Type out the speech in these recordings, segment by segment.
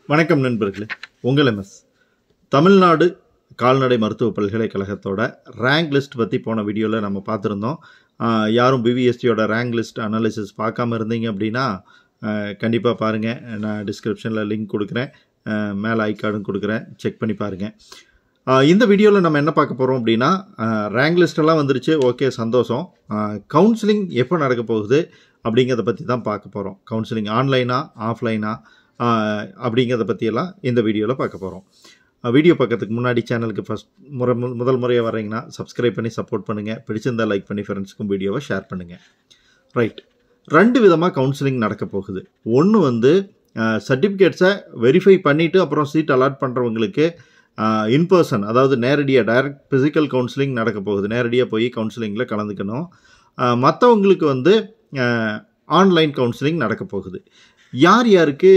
வணக்கம் நண்பர்களே உங்கள் எம்எஸ் தமிழ்நாடு கால்நடை மருத்துவ பல்கலைக்கழகத்தோட ரேங்க் லிஸ்ட் பற்றி போன வீடியோவில் நம்ம பார்த்துருந்தோம் ஆஹ் யாரும் பிவிஎஸ்டியோட ரேங்க் லிஸ்ட் அனாலிசிஸ் பார்க்காம இருந்தீங்க அப்படின்னா கண்டிப்பாக பாருங்கள் நான் டிஸ்கிரிப்ஷனில் லிங்க் கொடுக்குறேன் மேலே ஐ கார்டும் கொடுக்குறேன் செக் பண்ணி பாருங்கள் ஆஹ் இந்த வீடியோவில் நம்ம என்ன பார்க்க போகிறோம் அப்படின்னா ரேங்க் லிஸ்டெல்லாம் வந்துருச்சு ஓகே சந்தோஷம் கவுன்சிலிங் எப்போ நடக்க போகுது அப்படிங்கிறத பற்றி தான் பார்க்க போகிறோம் கவுன்சிலிங் ஆன்லைனா ஆஃப்லைனா அப்படிங்கிறத பற்றியெல்லாம் இந்த வீடியோவில் பார்க்க போகிறோம் வீடியோ பார்க்கறதுக்கு முன்னாடி சேனலுக்கு ஃபஸ்ட் முறை மு- முதல் முறையாக வர்றீங்கன்னா சப்ஸ்கிரைப் பண்ணி சப்போர்ட் பண்ணுங்கள் பிடிச்சிருந்தா லைக் பண்ணி ஃப்ரெண்ட்ஸுக்கும் வீடியோவை ஷேர் பண்ணுங்கள் ரைட் ரெண்டு விதமாக கவுன்சிலிங் நடக்க போகுது ஒன்று வந்து சர்டிஃபிகேட்ஸை வெரிஃபை பண்ணிவிட்டு அப்புறம் சீட் அலாட் பண்ணுறவங்களுக்கு இன் பர்சன் அதாவது நேரடியாக டைரக்ட் ஃபிசிக்கல் கவுன்சிலிங் நடக்க போகுது நேரடியாக போய் கவுன்சிலிங்கில் கலந்துக்கணும் மற்றவங்களுக்கு வந்து ஆன்லைன் கவுன்சிலிங் நடக்க போகுது யார் யாருக்கு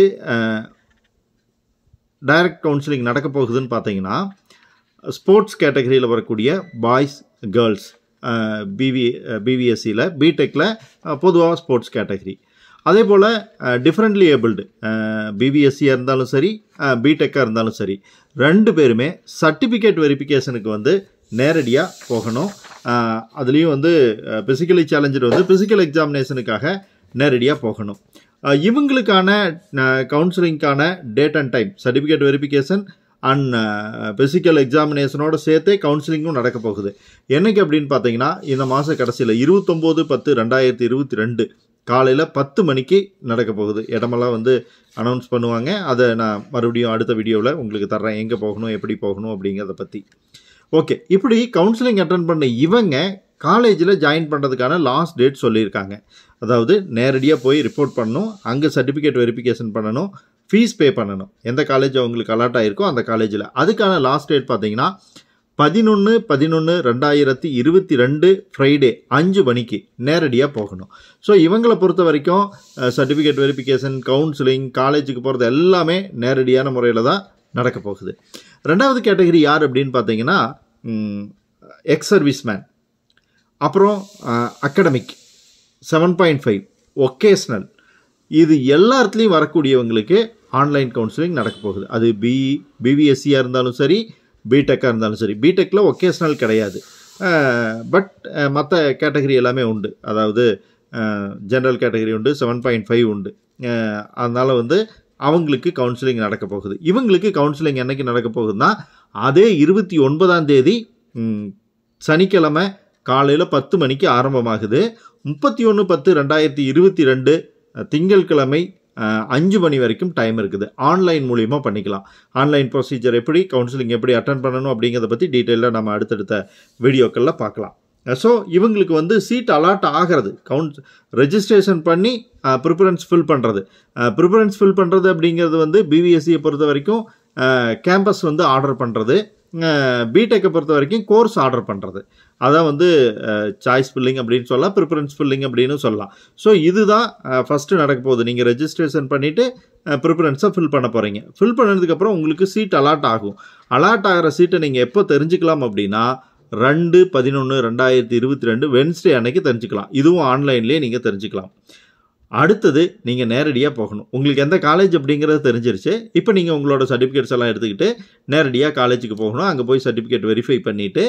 டைரக்ட் கவுன்சிலிங் நடக்க போகுதுன்னு பார்த்தீங்கன்னா ஸ்போர்ட்ஸ் கேட்டகரியில் வரக்கூடிய பாய்ஸ் கேர்ள்ஸ் பிவி பிவிஎஸ்சியில் பிடெக்கில் பொதுவாக ஸ்போர்ட்ஸ் கேட்டகரி அதே போல் டிஃப்ரெண்ட்லி ஏபிள்டு பிபிஎஸ்சியாக இருந்தாலும் சரி பிடெக்காக இருந்தாலும் சரி ரெண்டு பேருமே சர்டிஃபிகேட் வெரிஃபிகேஷனுக்கு வந்து நேரடியாக போகணும் அதுலேயும் வந்து ஃபிசிக்கலி சேலஞ்சர் வந்து ஃபிசிக்கல் எக்ஸாமினேஷனுக்காக நேரடியாக போகணும் அஹ் இவங்களுக்கான கவுன்சிலிங்க்கான date and time certificate verification and physical எக்ஸாமினேஷனோட சேர்த்தே கவுன்சிலிங்கும் நடக்க போகுது என்னைக்கு அப்படின்னு பார்த்தீங்கன்னா இந்த மாத கடைசியில் இருபத்தொம்போது பத்து ரெண்டாயிரத்தி இருபத்தி ரெண்டு காலையில் பத்து மணிக்கு நடக்க போகுது இடமெல்லாம் வந்து அனௌன்ஸ் பண்ணுவாங்க அதை நான் மறுபடியும் அடுத்த வீடியோவில் உங்களுக்கு தர்றேன் எங்கே போகணும் எப்படி போகணும் அப்படிங்கிறத பற்றி ஓகே இப்படி கவுன்சிலிங் அட்டன் பண்ண இவங்க காலேஜில் ஜாயின் பண்ணுறதுக்கான லாஸ்ட் டேட் சொல்லியிருக்காங்க அதாவது நேரடியாக போய் ரிப்போர்ட் பண்ணணும் அங்கே சர்டிஃபிகேட் வெரிஃபிகேஷன் பண்ணணும் ஃபீஸ் பே பண்ணணும் எந்த காலேஜ் அவங்களுக்கு அலாட் ஆகிருக்கோ அந்த காலேஜில் அதுக்கான லாஸ்ட் டேட் பார்த்தீங்கன்னா பதினொன்று பதினொன்று ரெண்டாயிரத்தி இருபத்தி ரெண்டு ஃப்ரைடே அஞ்சு மணிக்கு நேரடியாக போகணும் ஸோ இவங்களை பொறுத்த வரைக்கும் சர்டிஃபிகேட் வெரிஃபிகேஷன் கவுன்சிலிங் காலேஜுக்கு போகிறது எல்லாமே நேரடியான முறையில் தான் நடக்க போகுது ரெண்டாவது கேட்டகரி யார் அப்படின்னு பார்த்தீங்கன்னா எக்ஸ் சர்வீஸ் மேன் அப்புறம் academic seven point five vocational இது எல்லாத்துலேயும் வரக்கூடியவங்களுக்கு ஆன்லைன் கவுன்சிலிங் நடக்க போகுது அது பி பிவிஎஸ்சியாக இருந்தாலும் சரி பிடெக்காக இருந்தாலும் சரி பிடெக்கில் ஒகேஷ்னல் கிடையாது பட் மற்ற கேட்டகரி எல்லாமே உண்டு அதாவது ஜென்ரல் கேட்டகரி உண்டு செவன் பாயிண்ட் ஃபைவ் உண்டு அதனால் வந்து அவங்களுக்கு கவுன்சிலிங் நடக்க போகுது இவங்களுக்கு கவுன்சிலிங் என்னைக்கு நடக்க போகுதுன்னா அதே இருபத்தி ஒன்பதாம் தேதி ம், சனிக்கிழமை காலையில் பத்து மணிக்கு ஆரம்பமாகுது முப்பத்தி ஒன்று பத்து ரெண்டாயிரத்தி இருபத்தி ரெண்டு திங்கட்கிழமை அஹ், அஞ்சு மணி வரைக்கும் டைம் இருக்குது ஆன்லைன் மூலியமா பண்ணிக்கலாம் ஆன்லைன் ப்ரொசீஜர் எப்படி கவுன்சிலிங் எப்படி அட்டன் பண்ணணும் அப்படிங்கிறத பற்றி டீட்டெயிலாக நம்ம அடுத்தடுத்த வீடியோக்களில் பார்க்கலாம் ஸோ இவங்களுக்கு வந்து சீட் அலாட் ஆகிறது கவுன்ஸ் ரெஜிஸ்ட்ரேஷன் பண்ணி ப்ரிஃபரன்ஸ் ஃபில் பண்ணுறது ப்ரிஃபரன்ஸ் ஃபில் பண்ணுறது அப்படிங்கிறது வந்து பிவிஎஸ்சியை பொறுத்த வரைக்கும் கேம்பஸ் வந்து ஆர்டர் பண்ணுறது பிடெக்கை பொறுத்த வரைக்கும் கோர்ஸ் ஆர்டர் பண்ணுறது அதான் வந்து சாய்ஸ் ஃபில்லிங் அப்படின்னு சொல்லலாம் ப்ரிஃபரன்ஸ் ஃபில்லிங் அப்படின்னு சொல்லலாம் ஸோ இதுதான் ஃபஸ்ட்டு நடக்க போகுது நீங்கள் ரெஜிஸ்ட்ரேஷன் பண்ணிவிட்டு ப்ரிஃபரன்ஸை ஃபில் பண்ண போகிறீங்க ஃபில் பண்ணதுக்கப்புறம் உங்களுக்கு சீட் அலாட் ஆகும் அலாட் ஆகிற சீட்டை நீங்கள் எப்போ தெரிஞ்சுக்கலாம் அப்படின்னா ரெண்டு பதினொன்று ரெண்டாயிரத்தி இருபத்தி ரெண்டு வென்ஸ்டே அன்னைக்கு தெரிஞ்சுக்கலாம் இதுவும் ஆன்லைன்லேயே நீங்கள் தெரிஞ்சுக்கலாம் அடுத்தது நீங்கள் நேரடியாக போகணும் உங்களுக்கு எந்த காலேஜ் அப்படிங்கிறது தெரிஞ்சிருச்சு இப்போ நீங்கள் உங்களோட சர்டிஃபிகேட்ஸ் எல்லாம் எடுத்துக்கிட்டு நேரடியாக காலேஜுக்கு போகணும் அங்கே போய் சர்டிஃபிகேட் வெரிஃபை பண்ணிவிட்டு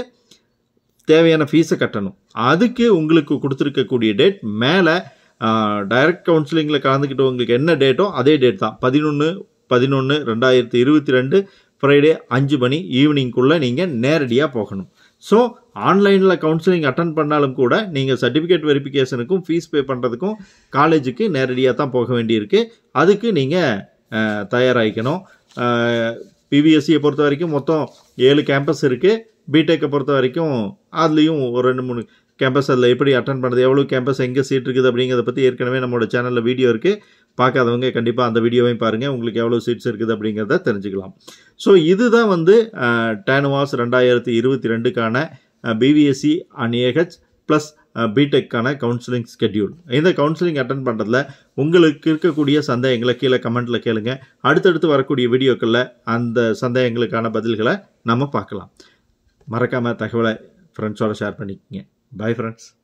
தேவையான ஃபீஸை கட்டணும் அதுக்கு உங்களுக்கு கொடுத்துருக்கக்கூடிய டேட் மேலே டைரக்ட் கவுன்சிலிங்கில் கலந்துக்கிட்டு உங்களுக்கு என்ன டேட்டோ அதே டேட் தான் பதினொன்று பதினொன்று ரெண்டாயிரத்தி இருபத்தி ரெண்டு ஃப்ரைடே அஞ்சு மணி ஈவினிங்குள்ளே நீங்கள் நேரடியாக போகணும் ஸோ ஆன்லைனில் கவுன்சிலிங் அட்டன் பண்ணாலும் கூட நீங்கள் சர்டிஃபிகேட் வெரிஃபிகேஷனுக்கும் ஃபீஸ் பே பண்ணுறதுக்கும் காலேஜுக்கு நேரடியாக தான் போக வேண்டியிருக்கு அதுக்கு நீங்கள் தயாராகிக்கணும் பிவிஎஸ்சியை பொறுத்த வரைக்கும் மொத்தம் ஏழு கேம்பஸ் இருக்குது பிடெக்கை பொறுத்த வரைக்கும் அதுலேயும் ஒரு ரெண்டு மூணு கேம்பஸ் அதில் எப்படி அட்டன் பண்ணுறது எவ்வளோ கேம்பஸ் எங்கே சீட் இருக்குது அப்படிங்கிறத பற்றி ஏற்கனவே நம்மளோட சேனலில் வீடியோ இருக்குது பார்க்காதவங்க கண்டிப்பாக அந்த வீடியோவையும் பாருங்கள் உங்களுக்கு எவ்வளோ சீட்ஸ் இருக்குது அப்படிங்கிறத தெரிஞ்சுக்கலாம் ஸோ இதுதான் வந்து டேனுவாஸ் ரெண்டாயிரத்தி இருபத்தி ரெண்டுக்கான பிவிஎஸ்சி அண்ட் ஏஹெச் ப்ளஸ் பிடெக்கான கவுன்சிலிங் ஸ்கெட்யூல் இந்த கவுன்சிலிங் அட்டன் பண்ணுறதுல உங்களுக்கு இருக்கக்கூடிய சந்தேகங்களை கீழே கமெண்ட்டில் கேளுங்க அடுத்தடுத்து வரக்கூடிய வீடியோக்களில் அந்த சந்தேகங்களுக்கான பதில்களை நம்ம பார்க்கலாம் மறக்காமல் தகவலை ஃப்ரெண்ட்ஸோட ஷேர் பண்ணிக்கங்க பை ஃப்ரெண்ட்ஸ்